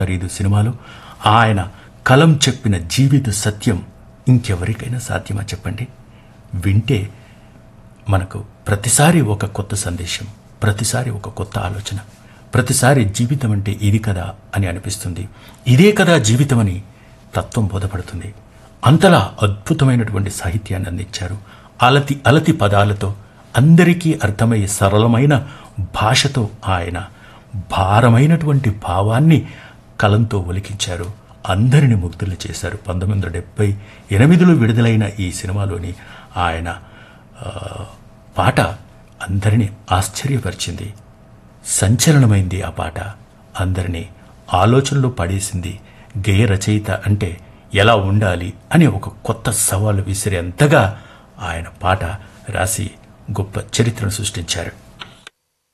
ఖరీదు సినిమాలో ఆయన కలం చెప్పిన జీవిత సత్యం ఇంకెవరికైనా సాధ్యమా చెప్పండి వింటే మనకు ప్రతిసారి ఒక కొత్త సందేశం ప్రతిసారి ఒక కొత్త ఆలోచన ప్రతిసారి జీవితం అంటే ఇది కదా అని అనిపిస్తుంది ఇదే కదా జీవితం అని తత్వం బోధపడుతుంది అంతలా అద్భుతమైనటువంటి సాహిత్యాన్ని అందించారు అలతి అలతి పదాలతో అందరికీ అర్థమయ్యే సరళమైన భాషతో ఆయన భారమైనటువంటి భావాన్ని కలంతో ఒలికించారు అందరిని ముగ్ధులు చేశారు పంతొమ్మిది వందల డెబ్బై ఎనిమిదిలో విడుదలైన ఈ సినిమాలోని ఆయన ఆ, పాట అందరినీ ఆశ్చర్యపరిచింది సంచలనమైంది ఆ పాట అందరినీ ఆలోచనలో పడేసింది గేయ రచయిత అంటే ఎలా ఉండాలి అనే ఒక కొత్త సవాలు విసిరేంతగా ఆయన పాట రాసి గొప్ప చరిత్రను సృష్టించారు